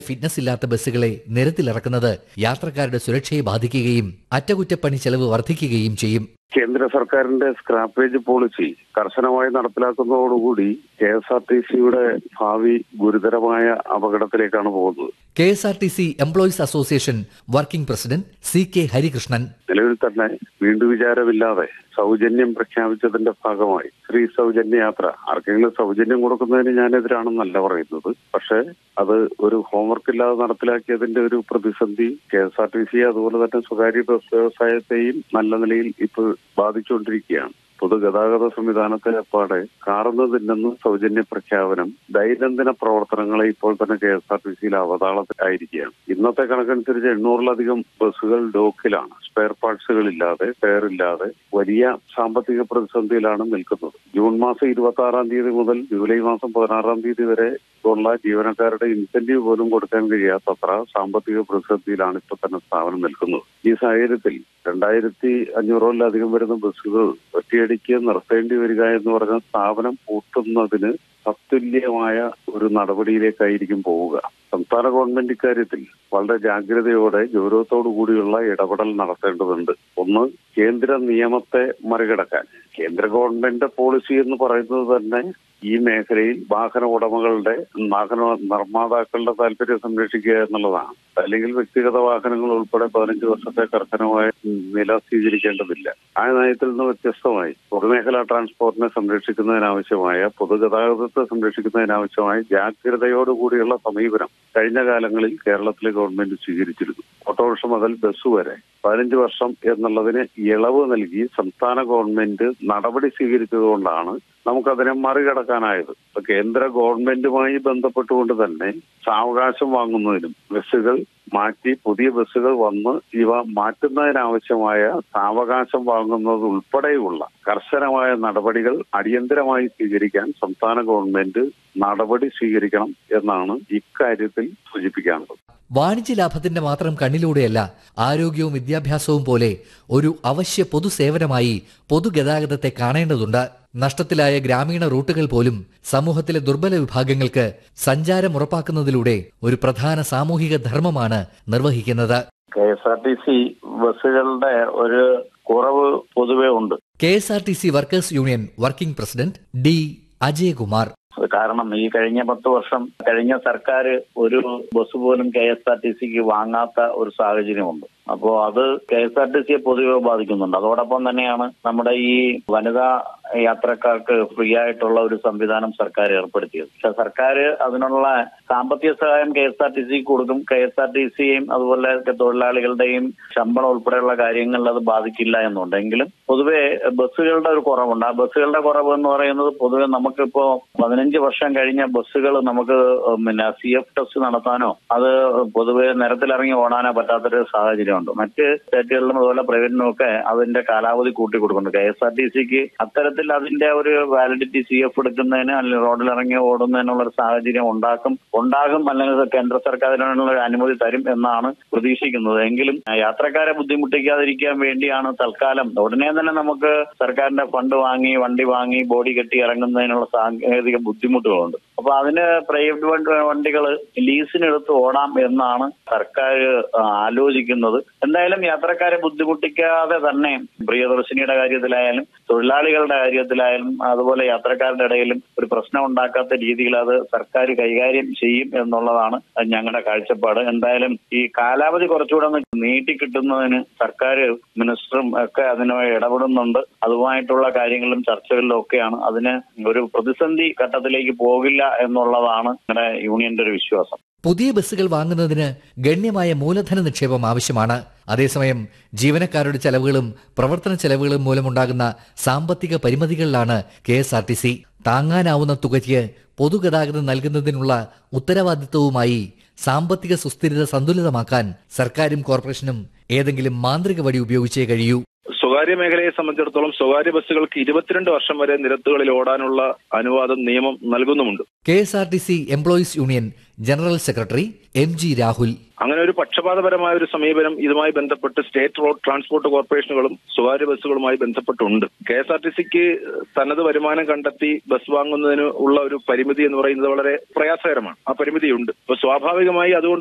fitness ഇല്ലാത്ത ബസ്സുകളെ നിരത്തിലിറക്കുന്നത് യാത്രക്കാരുടെ സുരക്ഷയെ ബാധിക്കുകയും അറ്റകുറ്റപ്പണി ചെലവ് വർദ്ധിക്കുകയും ചെയ്യും കേന്ദ്ര സർക്കാരിന്റെ സ്ക്രാപ്പേജ് പോളിസി കർശനമായി നടപ്പിലാക്കുന്നതോടുകൂടി കെ എസ് ആർ ടി സിയുടെ ഭാവി ഗുരുതരമായ അപകടത്തിലേക്കാണ് പോകുന്നത് K S R T C employees association working president C K Harikrishnan നിലവിൽ തന്നെ വീണ്ടു വിചാരമില്ലാതെ സൗജന്യം പ്രഖ്യാപിച്ചതിന്റെ ഭാഗമായി സ്ത്രീ സൗജന്യ യാത്ര ആർക്കെങ്കിലും സൗജന്യം കൊടുക്കുന്നതിന് ഞാനെതിരാണെന്നല്ല പറയുന്നത് പക്ഷേ അത് ഒരു ഹോംവർക്ക് ഇല്ലാതെ നടപ്പിലാക്കിയതിന്റെ ഒരു പ്രതിസന്ധി K S R T C അതുപോലെ തന്നെ സ്വകാര്യ ബസ് വ്യവസായത്തെയും നല്ല നിലയിൽ ഇപ്പോൾ ബാധിച്ചുകൊണ്ടിരിക്കുകയാണ് പൊതുഗതാഗത സംവിധാനത്തെ അപ്പാടെ കാർന്ന് തിന്നുന്ന സൗജന്യ പ്രഖ്യാപനം ദൈനംദിന പ്രവർത്തനങ്ങളെ ഇപ്പോൾ തന്നെ കെ എസ് ആർ ടി സിയിൽ അവതാളത്തിലായിരിക്കുകയാണ് ഇന്നത്തെ കണക്കനുസരിച്ച് എണ്ണൂറിലധികം ബസ്സുകൾ ഡോക്കിലാണ് സ്പെയർ പാർട്സുകൾ ഇല്ലാതെ ഫെയർ ഇല്ലാതെ വലിയ സാമ്പത്തിക പ്രതിസന്ധിയിലാണ് നിൽക്കുന്നത് ജൂൺ മാസം ഇരുപത്തി ആറാം തീയതി മുതൽ ജൂലൈ മാസം പതിനാറാം തീയതി വരെ ഉള്ള ജീവനക്കാരുടെ ഇൻസെന്റീവ് പോലും കൊടുക്കാൻ കഴിയാത്തത്ര സാമ്പത്തിക പ്രതിസന്ധിയിലാണ് ഇപ്പൊ തന്നെ സ്ഥാപനം നിൽക്കുന്നത് ഈ സാഹചര്യത്തിൽ രണ്ടായിരത്തി അഞ്ഞൂറോലധികം വരുന്ന ബസ്സുകൾ ഒറ്റയടിക്ക് നിർത്തേണ്ടി വരിക എന്ന് പറഞ്ഞ സ്ഥാപനം പൂട്ടുന്നതിന് തത്തുല്യമായ ഒരു നടപടിയിലേക്കായിരിക്കും പോവുക സംസ്ഥാന ഗവൺമെന്റ് ഇക്കാര്യത്തിൽ വളരെ ജാഗ്രതയോടെ ഗൗരവത്തോടു കൂടിയുള്ള ഇടപെടൽ നടത്തേണ്ടതുണ്ട് ഒന്ന് കേന്ദ്ര നിയമത്തെ മറികടക്കാൻ കേന്ദ്ര ഗവൺമെന്റ് പോളിസി എന്ന് പറയുന്നത് തന്നെ ഈ മേഖലയിൽ വാഹന ഉടമകളുടെ വാഹന നിർമ്മാതാക്കളുടെ താല്പര്യം സംരക്ഷിക്കുക എന്നുള്ളതാണ് അല്ലെങ്കിൽ വ്യക്തിഗത വാഹനങ്ങൾ ഉൾപ്പെടെ പതിനഞ്ച് വർഷത്തെ കർശനമായ നില സ്വീകരിക്കേണ്ടതില്ല ആ നയത്തിൽ നിന്ന് വ്യത്യസ്തമായി പൊതുമേഖലാ ട്രാൻസ്പോർട്ടിനെ സംരക്ഷിക്കുന്നതിനാവശ്യമായ പൊതുഗതാഗതത്തെ സംരക്ഷിക്കുന്നതിനാവശ്യമായ ജാഗ്രതയോടുകൂടിയുള്ള സമീപനം കഴിഞ്ഞ കാലങ്ങളിൽ കേരളത്തിലെ ഗവൺമെന്റ് സ്വീകരിച്ചിരുന്നു ഓട്ടോറിക്ഷ മുതൽ ബസ് വരെ പതിനഞ്ച് വർഷം എന്നുള്ളതിന് ഇളവ് നൽകി സംസ്ഥാന ഗവൺമെന്റ് നടപടി സ്വീകരിച്ചതുകൊണ്ടാണ് നമുക്കതിനെ മറികടക്കാനായത് ഇപ്പൊ കേന്ദ്ര ഗവൺമെന്റുമായി ബന്ധപ്പെട്ടുകൊണ്ട് തന്നെ സാവകാശം വാങ്ങുന്നതിനും ബസ്സുകൾ മാറ്റി പുതിയ ബസ്സുകൾ വന്ന് ഇവ മാറ്റുന്നതിനാവശ്യമായ സാവകാശം വാങ്ങുന്നത് ഉൾപ്പെടെയുള്ള കർശനമായ നടപടികൾ അടിയന്തരമായി സ്വീകരിക്കാൻ സംസ്ഥാന ഗവൺമെന്റ് നടപടി സ്വീകരിക്കണം എന്നാണ് ഇക്കാര്യത്തിൽ സൂചിപ്പിക്കാനുള്ളത് വാണിജ്യ ലാഭത്തിന്റെ മാത്രം കണ്ണിലൂടെയല്ല ആരോഗ്യവും വിദ്യാഭ്യാസവും പോലെ ഒരു അവശ്യ പൊതുസേവനമായി പൊതുഗതാഗതത്തെ കാണേണ്ടതുണ്ട് നഷ്ടത്തിലായ ഗ്രാമീണ റൂട്ടുകൾ പോലും സമൂഹത്തിലെ ദുർബല വിഭാഗങ്ങൾക്ക് സഞ്ചാരം ഉറപ്പാക്കുന്നതിലൂടെ ഒരു പ്രധാന സാമൂഹിക ധർമ്മമാണ് നിർവഹിക്കുന്നത് K S R T C ബസ്സുകളുടെ ഒരു കുറവ് പൊതുവെ ഉണ്ട് K S R T C workers union working president D Ajayakumar കാരണം ഈ കഴിഞ്ഞ പത്ത് വർഷം കഴിഞ്ഞ സർക്കാർ ഒരു ബസ് പോലും കെ എസ് ആർ ടി സിക്ക് വാങ്ങാത്ത ഒരു സാഹചര്യമുണ്ട് അപ്പോ അത് കെ എസ് ആർ ടി സിയെ പൊതുവെ ബാധിക്കുന്നുണ്ട് അതോടൊപ്പം തന്നെയാണ് നമ്മുടെ ഈ വനിതാ യാത്രക്കാർക്ക് ഫ്രീ ആയിട്ടുള്ള ഒരു സംവിധാനം സർക്കാർ ഏർപ്പെടുത്തിയത് പക്ഷെ സർക്കാർ അതിനുള്ള സാമ്പത്തിക സഹായം കെ എസ് ആർ ടി സിക്ക് കൊടുക്കും കെ എസ് ആർ ടി സിയെയും അതുപോലെ തൊഴിലാളികളുടെയും ശമ്പളം ഉൾപ്പെടെയുള്ള കാര്യങ്ങളിൽ അത് ബാധിക്കില്ല എന്നുണ്ട് എങ്കിലും പൊതുവെ ബസ്സുകളുടെ ഒരു കുറവുണ്ട് ആ ബസ്സുകളുടെ കുറവ് എന്ന് പറയുന്നത് പൊതുവെ നമുക്കിപ്പോ പതിനഞ്ച് വർഷം കഴിഞ്ഞ ബസ്സുകൾ നമുക്ക് പിന്നെ സി എഫ് ടെസ്റ്റ് നടത്താനോ അത് പൊതുവെ നിരത്തിലിറങ്ങി ഓടാനോ പറ്റാത്തൊരു സാഹചര്യമുണ്ട് മറ്റ് സ്റ്റേറ്റുകളിലും അതുപോലെ പ്രൈവറ്റിനും ഒക്കെ അതിന്റെ കാലാവധി കൂട്ടി കൊടുക്കുന്നുണ്ട് കെ എസ് ആർ ടി സിക്ക് അത്തരത്തിൽ അതിന്റെ ഒരു വാലിഡിറ്റി സി എഫ് എടുക്കുന്നതിന് അല്ലെങ്കിൽ റോഡിൽ ഇറങ്ങി ഓടുന്നതിനുള്ള ഒരു സാഹചര്യം ഉണ്ടാക്കും ഉണ്ടാകും അല്ലെങ്കിൽ കേന്ദ്ര സർക്കാർ അതിനുള്ള ഒരു അനുമതി തരും എന്നാണ് പ്രതീക്ഷിക്കുന്നത് എങ്കിലും യാത്രക്കാരെ ബുദ്ധിമുട്ടിക്കാതിരിക്കാൻ വേണ്ടിയാണ് തൽക്കാലം ഉടനെ തന്നെ നമുക്ക് സർക്കാരിന്റെ ഫണ്ട് വാങ്ങി വണ്ടി വാങ്ങി ബോഡി കെട്ടി ഇറങ്ങുന്നതിനുള്ള സാങ്കേതിക ബുദ്ധിമുട്ടുകളുണ്ട് അപ്പൊ അതിന് പ്രൈവറ്റ് വണ്ടികൾ ലീസിനെടുത്ത് ഓടാം എന്നാണ് സർക്കാർ ആലോചിക്കുന്നത് എന്തായാലും യാത്രക്കാരെ ബുദ്ധിമുട്ടിക്കാതെ തന്നെ പ്രിയദർശിനിയുടെ കാര്യത്തിലായാലും തൊഴിലാളികളുടെ കാര്യത്തിലായാലും അതുപോലെ യാത്രക്കാരുടെ ഇടയിലും ഒരു പ്രശ്നം ഉണ്ടാക്കാത്ത രീതിയിൽ അത് സർക്കാർ കൈകാര്യം ചെയ്യും എന്നുള്ളതാണ് ഞങ്ങളുടെ കാഴ്ചപ്പാട് എന്തായാലും ഈ കാലാവധി കുറച്ചുകൂടെ ഒന്ന് നീട്ടി കിട്ടുന്നതിന് സർക്കാർ മിനിസ്റ്ററും ഒക്കെ അതിന് ഇടപെടുന്നുണ്ട് അതുമായിട്ടുള്ള കാര്യങ്ങളിലും ചർച്ചകളിലും ഒക്കെയാണ് അതിന് ഒരു പ്രതിസന്ധി ഘട്ടത്തിലേക്ക് പോകില്ല എന്നുള്ളതാണ് ഞങ്ങളുടെ യൂണിയന്റെ ഒരു വിശ്വാസം പുതിയ ബസ്സുകൾ വാങ്ങുന്നതിന് ഗണ്യമായ മൂലധന നിക്ഷേപം ആവശ്യമാണ് അതേസമയം ജീവനക്കാരുടെ ചെലവുകളും പ്രവർത്തന ചെലവുകളും മൂലമുണ്ടാകുന്ന സാമ്പത്തിക പരിമിതികളിലാണ് K S R T C താങ്ങാനാവുന്ന തുകയ്ക്ക് പൊതുഗതാഗതം നൽകുന്നതിനുള്ള ഉത്തരവാദിത്വവുമായി സാമ്പത്തിക സുസ്ഥിരത സന്തുലിതമാക്കാൻ സർക്കാരും കോർപ്പറേഷനും ഏതെങ്കിലും മാന്ത്രിക വടി ഉപയോഗിച്ചേ കഴിയൂ സ്വകാര്യ മേഖലയെ സംബന്ധിച്ചിടത്തോളം സ്വകാര്യ ബസ്സുകൾക്ക് ഇരുപത്തിരണ്ട് വർഷം വരെ നിരത്തുകളിൽ ഓടാനുള്ള അനുവാദം നിയമം നൽകുന്നുമുണ്ട് K S R T C employees union general secretary M G Rahul അങ്ങനെ ഒരു പക്ഷപാതപരമായ ഒരു സമീപനം ഇതുമായി ബന്ധപ്പെട്ട് സ്റ്റേറ്റ് റോഡ് ട്രാൻസ്പോർട്ട് കോർപ്പറേഷനുകളും സ്വകാര്യ ബസ്സുകളുമായി ബന്ധപ്പെട്ടുണ്ട് കെ എസ് ആർ ടി സിക്ക് തനത് വരുമാനം കണ്ടെത്തി ബസ് വാങ്ങുന്നതിന് ഉള്ള ഒരു പരിമിതി എന്ന് പറയുന്നത് വളരെ പ്രയാസകരമാണ് ആ പരിമിതിയുണ്ട് അപ്പൊ സ്വാഭാവികമായി അതുകൊണ്ട്